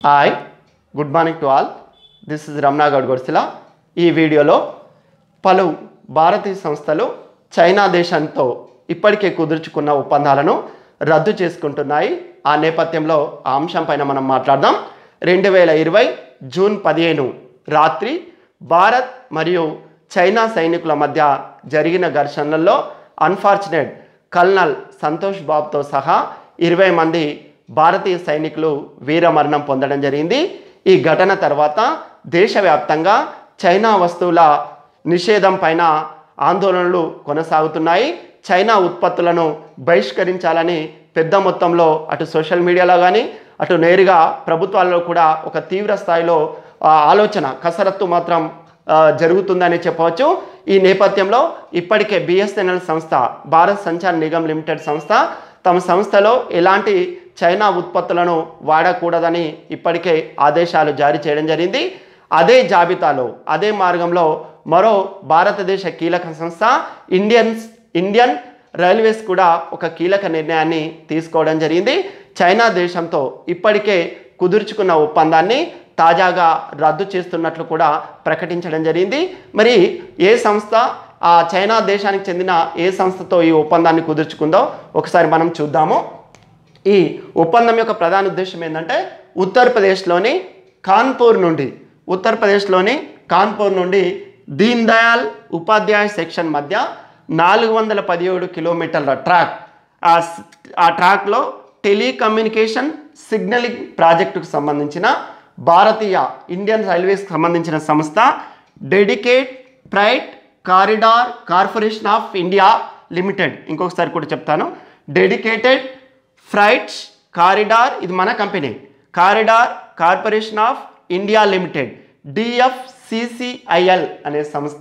hi good morning to all this is Ramana Goud Godsila ఈ వీడియోలో పలు భారతీయ సంస్థలు చైనా దేశంతో ఇప్పటికే కుదుర్చుకున్న ఒప్పందాలను రద్దు చేసుకుంటున్నాయి ఆ నేపథ్యంలో ఆ అంశం పైన మనం మాట్లాడదాం రెండు వేల ఇరవై జూన్ పదిహేను రాత్రి భారత్ మరియు చైనా సైనికుల మధ్య జరిగిన ఘర్షణల్లో అన్ఫార్చునేట్ కల్నల్ సంతోష్ బాబుతో సహా ఇరవై మంది భారతీయ సైనికులు వీరమరణం పొందడం జరిగింది ఈ ఘటన తర్వాత దేశవ్యాప్తంగా చైనా వస్తువుల నిషేధం పైన ఆందోళనలు కొనసాగుతున్నాయి చైనా ఉత్పత్తులను బహిష్కరించాలని పెద్ద మొత్తంలో అటు సోషల్ మీడియాలో కానీ అటు నేరుగా ప్రభుత్వాల్లో కూడా ఒక తీవ్ర స్థాయిలో ఆ, ఆలోచన కసరత్తు మాత్రం ఆ, జరుగుతుందని చెప్పవచ్చు ఈ నేపథ్యంలో ఇప్పటికే బిఎస్ఎన్ఎల్ సంస్థ భారత్ సంచార్ నిగమ్ లిమిటెడ్ సంస్థ తమ సంస్థలో ఎలాంటి చైనా ఉత్పత్తులను వాడకూడదని ఇప్పటికే ఆదేశాలు జారీ చేయడం జరిగింది అదే జాబితాలో అదే మార్గంలో మరో భారతదేశ కీలక సంస్థ ఇండియన్స్ ఇండియన్ రైల్వేస్ కూడా ఒక కీలక నిర్ణయాన్ని తీసుకోవడం జరిగింది చైనా దేశంతో ఇప్పటికే కుదుర్చుకున్న ఒప్పందాన్ని తాజాగా రద్దు చేస్తున్నట్లు కూడా ప్రకటించడం జరిగింది మరి ఏ సంస్థ ఆ చైనా దేశానికి చెందిన ఏ సంస్థతో ఈ ఒప్పందాన్ని కుదుర్చుకుందో ఒకసారి మనం చూద్దాము ఈ ఒప్పందం యొక్క ప్రధాన ఉద్దేశం ఏంటంటే ఉత్తరప్రదేశ్లోని కాన్పూర్ నుండి ఉత్తరప్రదేశ్లోని కాన్పూర్ నుండి దీన్ దయాల్ ఉపాధ్యాయ సెక్షన్ మధ్య నాలుగు వందల పదిహేడు కిలోమీటర్ల ట్రాక్ ఆ స్- ఆ ట్రాక్లో టెలికమ్యూనికేషన్ సిగ్నలింగ్ ప్రాజెక్టుకు సంబంధించిన భారతీయ ఇండియన్ రైల్వేస్కి సంబంధించిన సంస్థ dedicate freight corridor corporation of India limited ఇంకొకసారి కూడా చెప్తాను డెడికేటెడ్ ఫ్రైట్స్ కారిడార్ ఇది మన company corridor corporation of India limited DFCCIL అనే సంస్థ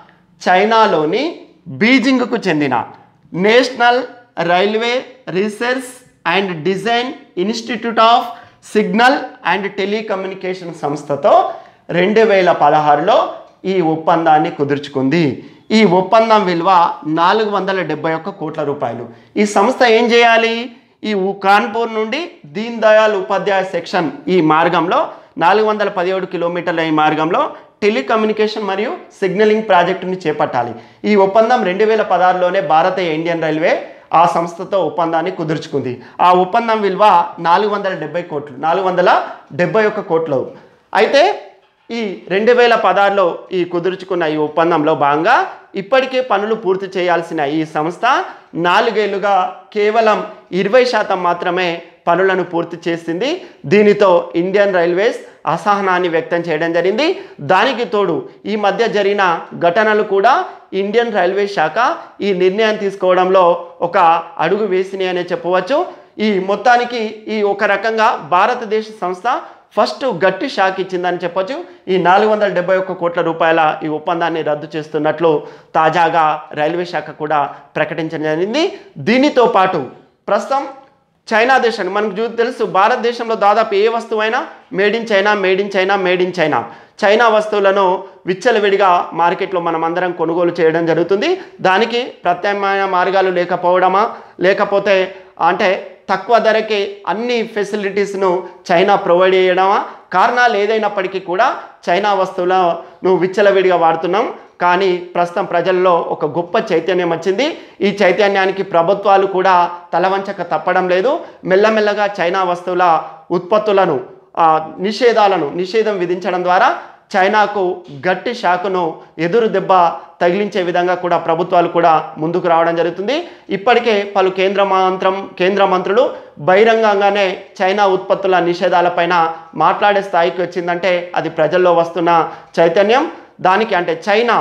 చైనాలోని బీజింగ్కు చెందిన national railway research and design institute of signal and telecommunication సంస్థతో రెండు వేల పదహారులో ఈ ఒప్పందాన్ని కుదుర్చుకుంది ఈ ఒప్పందం విలువ నాలుగు వందల డెబ్బై ఒక్క కోట్ల రూపాయలు ఈ సంస్థ ఏం చేయాలి ఈ ఉ- కాన్పూర్ నుండి దీన్ దయాల్ ఉపాధ్యాయ సెక్షన్ ఈ మార్గంలో నాలుగు వందల పదిహేడు కిలోమీటర్ల ఈ మార్గంలో టెలికమ్యూనికేషన్ మరియు సిగ్నలింగ్ ప్రాజెక్టుని చేపట్టాలి ఈ ఒప్పందం రెండు వేల పదహారులోనే భారతీయ ఇండియన్ రైల్వే ఆ సంస్థతో ఒప్పందాన్ని కుదుర్చుకుంది ఆ ఒప్పందం విలువ నాలుగు వందల డెబ్బై కోట్లు నాలుగు వందల డెబ్బై ఒక్క కోట్లు అయితే ఈ రెండు వేల పదహారులో ఈ కుదుర్చుకున్న ఈ ఒప్పందంలో భాగంగా ఇప్పటికే పనులు పూర్తి చేయాల్సిన ఈ సంస్థ నాలుగేళ్లుగా కేవలం ఇరవై శాతం మాత్రమే పనులను పూర్తి చేసింది దీనితో ఇండియన్ రైల్వేస్ అసహనాన్ని వ్యక్తం చేయడం జరిగింది దానికి తోడు ఈ మధ్య జరిగిన ఘటనలు కూడా ఇండియన్ రైల్వే శాఖ ఈ నిర్ణయం తీసుకోవడంలో ఒక అడుగు వేసినాయి అనే చెప్పవచ్చు ఈ మొత్తానికి ఈ ఒక రకంగా భారతదేశ సంస్థ ఫస్ట్ గట్టి షాక్ ఇచ్చిందని చెప్పొచ్చు ఈ నాలుగు వందల డెబ్బై ఒక్క కోట్ల రూపాయల ఈ ఒప్పందాన్ని రద్దు చేస్తున్నట్లు తాజాగా రైల్వే శాఖ కూడా ప్రకటించడం జరిగింది దీనితో పాటు ప్రస్తుతం చైనా దేశాన్ని మనకు చూ తెలుసు భారతదేశంలో దాదాపు ఏ వస్తువైనా made in China made in China made in China China వస్తువులను విచ్చలవిడిగా మార్కెట్లో మనం అందరం కొనుగోలు చేయడం జరుగుతుంది దానికి ప్రత్యామ్నాయ మార్గాలు లేకపోవడమా లేకపోతే అంటే తక్కువ ధరకే అన్ని ఫెసిలిటీస్ను చైనా ప్రొవైడ్ చేయడమా కారణాలు ఏదైనప్పటికీ కూడా చైనా వస్తువులను విచ్చలవిడిగా వాడుతున్నాం కానీ ప్రస్తుతం ప్రజల్లో ఒక గొప్ప చైతన్యం వచ్చింది ఈ చైతన్యానికి ప్రభుత్వాలు కూడా తలవంచక తప్పడం లేదు మెల్లమెల్లగా చైనా వస్తువుల ఉత్పత్తులను ఆ, నిషేధాలను నిషేధం విధించడం ద్వారా చైనాకు గట్టి షాకును ఎదురు దెబ్బ తగిలించే విధంగా కూడా ప్రభుత్వాలు కూడా ముందుకు రావడం జరుగుతుంది ఇప్పటికే పలు కేంద్ర మంత్రం కేంద్ర మంత్రులు బహిరంగంగానే చైనా ఉత్పత్తుల నిషేధాలపైన మాట్లాడే స్థాయికి వచ్చిందంటే అది ప్రజల్లో వస్తున్న చైతన్యం దానికి అంటే చైనా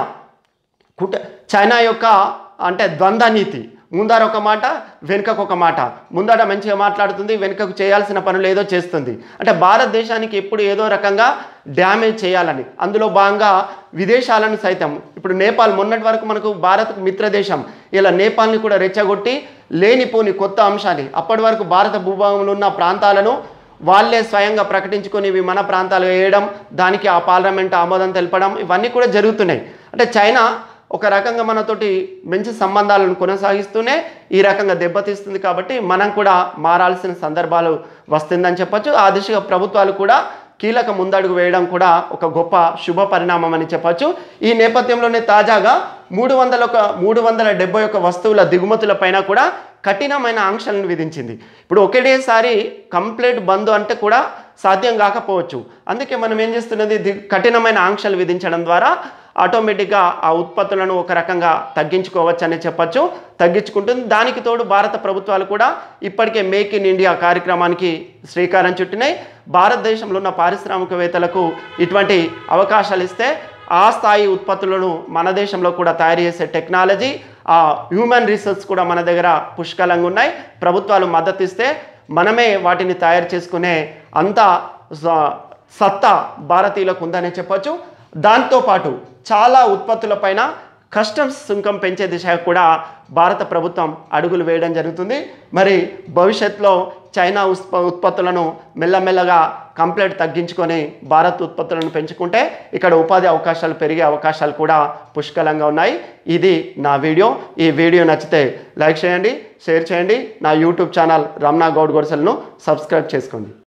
కుట చైనా యొక్క అంటే ద్వంద్వ నీతి ముందర ఒక మాట వెనుకకు ఒక మాట ముందర మంచిగా మాట్లాడుతుంది వెనుకకు చేయాల్సిన పనులు ఏదో చేస్తుంది అంటే భారతదేశానికి ఎప్పుడు ఏదో రకంగా డ్యామేజ్ చేయాలని అందులో భాగంగా విదేశాలను సైతం ఇప్పుడు నేపాల్ మొన్నటి వరకు మనకు భారత్కు మిత్రదేశం ఇలా నేపాల్ని కూడా రెచ్చగొట్టి లేనిపోని కొత్త అంశాన్ని అప్పటి వరకు భారత భూభాగంలో ఉన్న ప్రాంతాలను వాళ్ళే స్వయంగా ప్రకటించుకొని ఇవి మన ప్రాంతాలు వేయడం దానికి ఆ పార్లమెంట్ ఆమోదం తెలపడం ఇవన్నీ కూడా జరుగుతున్నాయి అంటే చైనా ఒక రకంగా మనతోటి మంచి సంబంధాలను కొనసాగిస్తూనే ఈ రకంగా దెబ్బతీస్తుంది కాబట్టి మనం కూడా మారాల్సిన సందర్భాలు వస్తుందని చెప్పొచ్చు ఆ దిశగా ప్రభుత్వాలు కూడా కీలక ముందడుగు వేయడం కూడా ఒక గొప్ప శుభ పరిణామం అని చెప్పొచ్చు ఈ నేపథ్యంలోనే తాజాగా మూడు వందల ఒక మూడు వందల డెబ్బై ఒక వస్తువుల దిగుమతుల పైన కూడా కఠినమైన ఆంక్షలను విధించింది ఇప్పుడు ఒకటేసారి కంప్లీట్ బంద్ అంటే కూడా సాధ్యం కాకపోవచ్చు అందుకే మనం ఏం చేస్తున్నది ది- కఠినమైన ఆంక్షలు విధించడం ద్వారా ఆటోమేటిక్గా ఆ ఉత్పత్తులను ఒక రకంగా తగ్గించుకోవచ్చు అని చెప్పచ్చు తగ్గించుకుంటుంది దానికి తోడు భారత ప్రభుత్వాలు కూడా ఇప్పటికే మేక్ ఇన్ ఇండియా కార్యక్రమానికి శ్రీకారం చుట్టినాయి భారతదేశంలో ఉన్న పారిశ్రామికవేత్తలకు ఇటువంటి అవకాశాలు ఇస్తే ఆ స్థాయి ఉత్పత్తులను మన దేశంలో కూడా తయారు చేసే టెక్నాలజీ ఆ హ్యూమన్ రీసెర్చ్ కూడా మన దగ్గర పుష్కలంగా ఉన్నాయి ప్రభుత్వాలు మద్దతు ఇస్తే మనమే వాటిని తయారు చేసుకునే అంత స- సత్తా భారతీయులకు ఉందనే చెప్పొచ్చు దాంతోపాటు చాలా ఉత్పత్తులపైన కస్టమ్స్ సుంకం పెంచే దిశగా కూడా భారత ప్రభుత్వం అడుగులు వేయడం జరుగుతుంది మరి భవిష్యత్తులో చైనా ఉత్ప ఉత్పత్తులను మెల్లమెల్లగా కంప్లీట్ తగ్గించుకొని భారత్ ఉత్పత్తులను పెంచుకుంటే ఇక్కడ ఉపాధి అవకాశాలు పెరిగే అవకాశాలు కూడా పుష్కలంగా ఉన్నాయి ఇది నా వీడియో ఈ వీడియో నచ్చితే లైక్ చేయండి షేర్ చేయండి నా యూట్యూబ్ ఛానల్ రమణా గౌడ్ గొడసలను సబ్స్క్రైబ్ చేసుకోండి